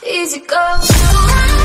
easy go.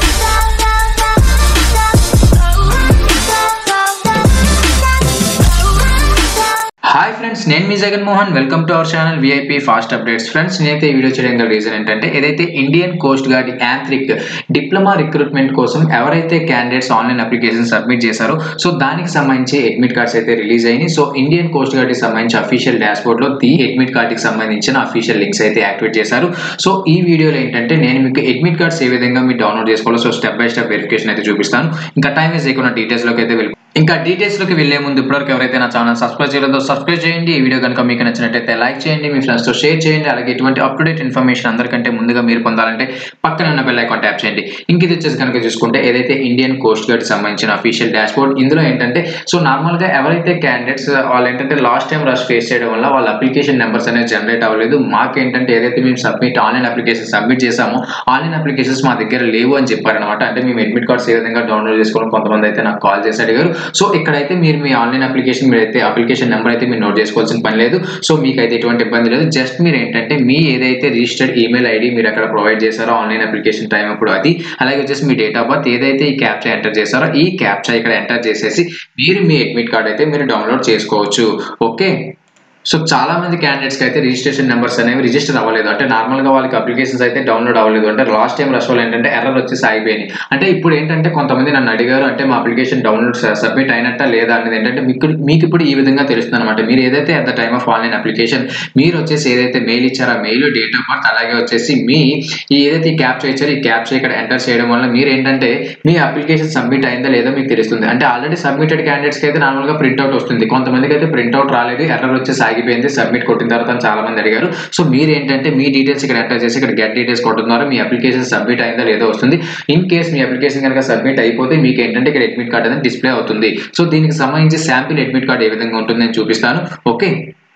Hi friends నేను మీ Jaganmohan welcome to our channel VIP fast updates friends నేనైతే ఈ వీడియో చేయడం గల రీజన్ ఏంటంటే ఏదైతే Indian coast guard Yantrik diploma recruitment కోసం ఎవరైతే క్యాండిడేట్స్ ఆన్లైన్ అప్లికేషన్ సబ్మిట్ చేశారో సో దానికి సంబంధించి అడ్మిట్ కార్డ్స్ అయితే రిలీజ్ అయినాయి సో ఇండియన్ కోస్ట్ గార్డ్కి సంబంధించి అఫీషియల్ డాష్బోర్డ్ లో ది అడ్మిట్ కార్డ్కి సంబంధించిన అఫీషియల్ లింక్స్ అయితే యాక్టివేట్ చేశారు సో ఈ వీడియోలో ఏంటంటే నేను మీకు అడ్మిట్ కార్డ్స్ ఏ విధంగా మీరు డౌన్లోడ్ చేసుకోవాలో so step by step verification అయితే చూపిస్తాను ఇంకా టైం వేస్ట్ చేయకుండా డీటెయిల్స్ లోకి అయితే వెళ్ళి ఇంకా డీటెయిల్స్ లోకి వెళ్లే ముందు ఇప్పటివరకు ఎవరైతే నా ఛానల్ సబ్స్క్రైబ్ చేయలేదో సబ్స్క్రైబ్ చేయండి ఈ వీడియో కనుక మీకు నచ్చినట్టయితే లైక్ చేయండి మీ ఫ్రెండ్స్ తో షేర్ చేయండి అలాగే ఇటువంటి అప్ టు డేట్ ఇన్ఫర్మేషన్ అందరికంటే ముందుగా మీరు పొందాలంటే పక్కన ఉన్న బెల్ ఐకాన్ ట్యాప్ చేయండి ఇంక ఇది వచ్చేసి కనుక చూసుకుంటే ఏదైతే ఇండియన్ కోస్ట్ గార్డ్ సంబంధించిన అఫీషియల్ డాష్బోర్డ్ ఇందులో ఏంటంటే సో నార్మల్ గా ఎవరైతే క్యాండిడేట్స్ వాళ్ళు ఏంటంటే లాస్ట్ టైం రష్ ఫేస్ చేయడం వల్ల వాళ్ళ అప్లికేషన్ నెంబర్స్ అనేది జనరేట్ అవ్వలేదు మాకేంటంటే ఏదైతే మేము సబ్మిట్ ఆన్లైన్ అప్లికేషన్ సబ్మిట్ చేసామో ఆన్లైన్ అప్లికేషన్స్ మా దగ్గర లేవు అని చెప్పారనమాట అంటే మేము అడ్మిట్ కార్డ్స్ ఏ విధంగా డౌన్లోడ్ చేసుకోవడం కొంతమంది అయితే నాకు కాల్ చేసి అడిగారు సో ఇక్కడైతే మీరు మీ ఆన్లైన్ అప్లికేషన్ మీరు అయితే అప్లికేషన్ నెంబర్ అయితే మీరు నోట్ చేసుకోవాల్సిన పని లేదు సో మీకు అయితే ఎటువంటి ఇబ్బంది లేదు జస్ట్ మీరు ఏంటంటే మీ ఏదైతే రిజిస్టర్డ్ ఈమెయిల్ ఐడి మీరు అక్కడ ప్రొవైడ్ చేశారో ఆన్లైన్ అప్లికేషన్ టైం అప్పుడు అది అలాగే వచ్చేసి మీ డేట్ ఆఫ్ బర్త్ ఏదైతే ఈ క్యాప్చా ఎంటర్ చేశారో ఈ క్యాప్చా ఇక్కడ ఎంటర్ చేసేసి మీరు మీ అడ్మిట్ కార్డ్ అయితే మీరు డౌన్లోడ్ చేసుకోవచ్చు ఓకే సో చాలా మంది క్యాండిడేట్స్ కి అయితే రిజిస్ట్రేషన్ నెంబర్స్ అనేవి రిజిస్టర్ అవ్వలేదు అంటే నార్మల్ గా వాళ్ళకి అప్లికేషన్స్ అయితే డౌన్లోడ్ అవ్వలేదు అంటే లాస్ట్ టైం రష్ వాళ్ళు ఏంటంటే ఎర్రర్ వచ్చేసి ఆగిపోయినాయి అంటే ఇప్పుడు ఏంటంటే కొంతమంది నన్ను అడిగారు అంటే మా అప్లికేషన్ డౌన్లోడ్ సబ్మిట్ అయినట్ట లేదా అనేది ఏంటంటే మీకు మీకు ఇప్పుడు ఈ విధంగా తెలుస్తుంది అనమాట మీరు ఏదైతే at the time of online application మీరు వచ్చేసి ఏదైతే మెయిల్ ఇచ్చారో మెయిల్ డేట్ ఆఫ్ బర్త్ అలాగే వచ్చేసి మీ ఈ ఏదైతే ఈ క్యాప్చర్ ఇచ్చారో ఈ క్యాప్చర్ ఇక్కడ ఎంటర్ చేయడం వల్ల మీరు ఏంటంటే మీ అప్లికేషన్ సబ్మిట్ అయిందా లేదో మీకు తెలుస్తుంది అంటే ఆల్రెడీ సబ్మిటెడ్ క్యాండిడేట్స్ కి అయితే నార్మల్ గా ప్రింట్అవుట్ వస్తుంది కొంతమందికి అయితే ప్రింట్అవుట్ రాలేదు ఎర్రర్ వచ్చేసి ఆగిపోయింది సబ్మిట్ కొట్టిన తర్వాత అని చాలా మంది అడిగారు సో మీరు ఏంటంటే మీ డీటెయిల్స్ ఇక్కడ ఎంటర్ చేసి ఇక్కడ గెట్ డీటెయిల్స్ కొట్టడం ద్వారా మీ అప్లికేషన్ సబ్మిట్ అయిందా లేదో వస్తుంది ఇన్ కేస్ మీ అప్లికేషన్ కనుక సబ్మిట్ అయిపోతే మీకు ఏంటంటే ఇక్కడ అడ్మిట్ కార్డ్ అనేది డిస్ప్లే అవుతుంది సో దీనికి సంబంధించి శాంపిల్ అడ్మిట్ కార్డ్ ఏ విధంగా ఉంటుంది నేను చూపిస్తాను ఓకే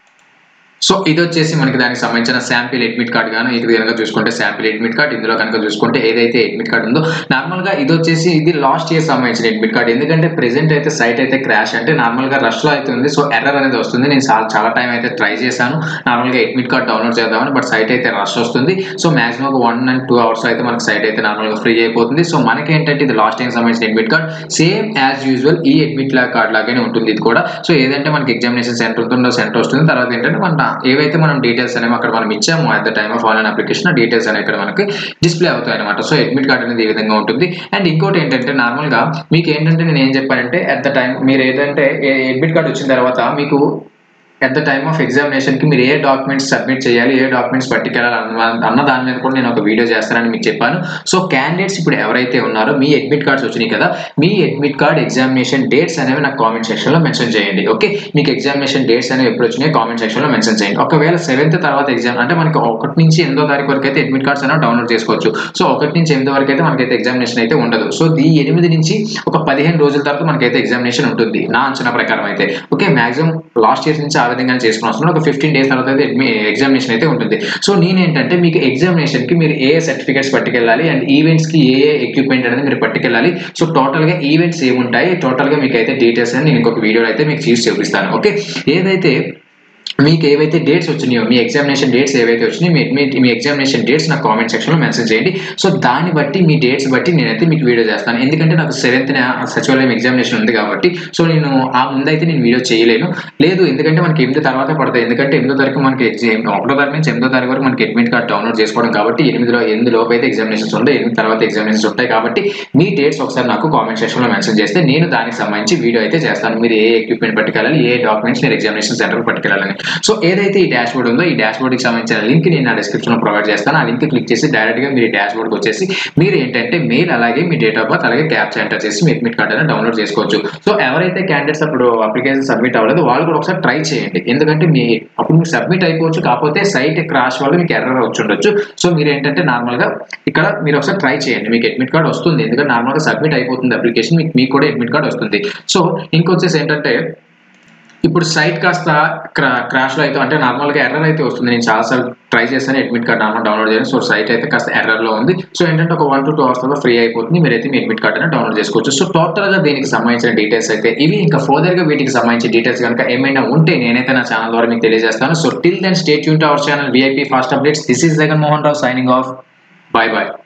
సో ఇది వచ్చేసి మనకి దానికి సంబంధించిన శాంపిల్ అడ్మిట్ కార్డ్ గాను ఇది కనుక చూసుకుంటే శాంపిల్ అడ్మిట్ కార్డ్ ఇందులో కనుక చూసుకుంటే ఏదైతే అడ్మిట్ కార్డ్ ఉందో నార్మల్ గా ఇది వచ్చేసి ఇది లాస్ట్ ఇయర్ సంబంధించిన అడ్మిట్ కార్డ్ ఎందుకంటే ప్రెసెంట్ అయితే సైట్ అయితే క్రాష్ అంటే నార్మల్ గా రష్ లో అయితే ఉంది సో ఎర్రర్ అనేది వస్తుంది నేను చాలా చాలా టైం అయితే ట్రై చేశాను నార్మల్ గా అడ్మిట్ కార్డ్ డౌన్లోడ్ చేద్దామని బట్ సైట్ అయితే రష్ వస్తుంది సో మాక్సిమం ఒక వన్ అండ్ టూ అవర్స్ అయితే మనకి సైట్ అయితే నార్మల్ గా ఫ్రీ అయిపోతుంది సో మనకి ఏంటంటే ఇది లాస్ట్ టైం సంబంధించిన admit card same as usual ఈ అడ్మిట్ లా కార్డ్ లాగానే ఉంటుంది ఇది కూడా సో ఏదంటే మనకి ఎగ్జామినేషన్ సెంటర్ ఉంటుందో సెంటర్ వస్తుంది తర్వాత ఏంటంటే మన ఏవైతే మనం డీటెయిల్స్ అనేవి అక్కడ మనం ఇచ్చాము at the time of online application details అనేవి ఇక్కడ మనకి డిస్ప్లే అవుతాయి అనమాట సో అడ్మిట్ కార్డ్ అనేది ఈ విధంగా ఉంటుంది అండ్ ఇంకోటి ఏంటంటే నార్మల్ గా మీకు ఏంటంటే నేను ఏం చెప్పానంటే అట్ ద టైం మీరు ఏదంటే అడ్మిట్ కార్డ్ వచ్చిన తర్వాత మీకు at the time of examination కి మీరు ఏ డాక్యుమెంట్స్ సబ్మిట్ చేయాలి ఏ డాక్యుమెంట్స్ పట్టుకెళ్ళాలి అన్న అన్న దాని మీద కూడా నేను ఒక వీడియో చేస్తానని మీకు చెప్పాను సో క్యాండిడేట్స్ ఇప్పుడు ఎవరైతే ఉన్నారో మీ అడ్మిట్ కార్డ్స్ వచ్చినాయి కదా మీ అడ్మిట్ కార్డ్ ఎగ్జామినేషన్ డేట్స్ అనేవి నాకు కామెంట్ సెక్షన్ లో మెన్షన్ చేయండి ఓకే మీకు ఎగ్జామినేషన్ డేట్స్ అనేవి ఎప్పుడు వచ్చినాయి కామెంట్ సెక్షన్ లో మెన్షన్ చేయండి ఒకవేళ సెవెంత్ తర్వాత ఎగ్జామ్ అంటే మనకి ఒకటి నుంచి ఎనిమిదో తారీఖు వరకు అయితే అడ్మిట్ కార్డ్స్ అనేవి డౌన్లోడ్ చేసుకోవచ్చు సో ఒకటి నుంచి ఎనిమిది వరకు అయితే మనకైతే ఎగ్జామినేషన్ అయితే ఉండదు సో ఈ ఎనిమిది నుంచి ఒక పదిహేను రోజుల తర్వాత మనకైతే ఎగ్జామినేషన్ ఉంటుంది నా అంచనా ప్రకారం అయితే ఓకే మాక్సిమం లాస్ట్ ఇయర్ నుంచి ఆ విధంగా చేసుకుని వస్తున్నాను ఒక ఫిఫ్టీన్ డేస్ తర్వాత అయితే ఎగ్జామినేషన్ అయితే ఉంటుంది సో నేనేంటంటే మీకు ఎగ్జామినేషన్ కి మీరు ఏ సర్టిఫికేట్స్ పట్టుకెళ్ళాలి అండ్ ఈవెంట్స్ కి ఏ ఏ ఎక్విప్మెంట్ అనేది మీరు పట్టుకెళ్ళాలి సో టోటల్ గా ఈవెంట్స్ ఏముంటాయి టోటల్ గా మీకు అయితే డీటెయిల్స్ అని నేను ఇంకొక వీడియోలో అయితే మీకు చూసి చూపిస్తాను ఓకే ఏదైతే మీకు ఏవైతే డేట్స్ వచ్చినాయో మీ ఎగ్జామినేషన్ డేట్స్ ఏవైతే వచ్చినాయో మీ మీ మీ ఎగ్జామినేషన్ డేట్స్ నాకు కామెంట్ సెక్షన్లో మెన్షన్ చేయండి సో దాన్ని బట్టి మీ డేట్స్ బట్టి నేనైతే మీకు వీడియో చేస్తాను ఎందుకంటే నాకు సెవెంత్ సచివాలయం ఎగ్జామినేషన్ ఉంది కాబట్టి సో నేను ఆ ముందైతే నేను వీడియో చేయలేను లేదు ఎందుకంటే మనకి ఎనిమిది తర్వాత పడతాయి ఎందుకంటే ఎనిమిదో తారీఖు మనకి ఎగ్జామ్ ఒకటో తారీఖు నుంచి ఎనిమిదో తారీఖు వరకు మనకి అడ్మిట్ కార్డ్ డౌన్లోడ్ చేసుకోవడం కాబట్టి ఎనిమిదిలో ఎనిమిది లోపు అయితే ఎగ్జామినేషన్స్ ఉంటాయి ఎనిమిది తర్వాత ఎగ్జామినేషన్స్ ఉంటాయి కాబట్టి మీ డేట్స్ ఒకసారి నాకు కామెంట్ సెక్షన్లో మెన్షన్ చేస్తే నేను దానికి సంబంధించి వీడియో అయితే చేస్తాను మీరు ఏ ఎక్విప్మెంట్ పట్టుకెళ్ళాలి ఏ డాక్యుమెంట్స్ మీరు ఎగ్జామినేషన్ సెంటర్ పట్టుకెళ్ళాలని సో ఏదైతే ఈ డాష్ బోర్డ్ ఉందో ఈ డాష్ బోర్డ్కి సంబంధించిన లింక్ నేను నా డిస్క్రిప్షన్లో ప్రొవైడ్ చేస్తాను ఆ లింక్ క్లిక్ చేసి డైరెక్ట్గా మీరు డాష్ బోర్డ్కి వచ్చేసి మీరు ఏంటంటే మెయిల్ అలాగే మీ డేట్ ఆఫ్ బర్త్ అలాగే క్యాప్చర్ ఎంటర్ చేసి మీ అడ్మిట్ కార్డ్ అనేది డౌన్లోడ్ చేసుకోవచ్చు సో ఎవరైతే క్యాండిడేట్స్ అప్పుడు అప్లికేషన్ సబ్మిట్ అవ్వలేదు వాళ్ళు కూడా ఒకసారి ట్రై చేయండి ఎందుకంటే మీ అప్పుడు మీకు సబ్మిట్ అయిపోవచ్చు కాకపోతే సైట్ క్రాష్ వల్ల మీకు ఎర్రర్ వచ్చి ఉండొచ్చు సో మీరు ఏంటంటే నార్మల్గా ఇక్కడ మీరు ఒకసార్ ట్రై చేయండి మీకు అడ్మిట్ కార్డ్ వస్తుంది ఎందుకంటే నార్మల్గా సబ్మిట్ అయిపోతుంది అప్లికేషన్ మీకు మీకు కూడా అడ్మిట్ కార్డ్ వస్తుంది సో ఇంకొచ్చేసి ఏంటంటే ఇప్పుడు సైట్ కాస్త క్రా క్రాష్లో అయితే అంటే నార్మల్గా ఎర్రర్ అయితే వస్తుంది నేను చాలాసార్లు ట్రై చేశాను అడ్మిట్ కార్డ్ నార్మల్ డౌన్లోడ్ చేయాలి సో సైట్ అయితే కాస్త ఎర్రర్లో ఉంది సో ఏంటంటే ఒక వన్ టు టూ అవర్స్లో ఫ్రీ అయిపోతుంది మీరైతే మీ అడ్మిట్ కార్డ్ అనేది డౌన్లోడ్ చేసుకోవచ్చు సో టోటల్గా దీనికి సంబంధించిన డీటెయిల్స్ అయితే ఇవి ఇంకా ఫర్దర్గా వీటికి సంబంధించిన డీటెయిల్స్ కనుక ఏమైనా ఉంటే నేనైతే నా ఛానల్ ద్వారా మీకు తెలియజేస్తాను సో టిల్ దెన్ స్టేట్ యూన్ to our channel VIP fast updates this is Jagan Mohan Rao signing off bye bye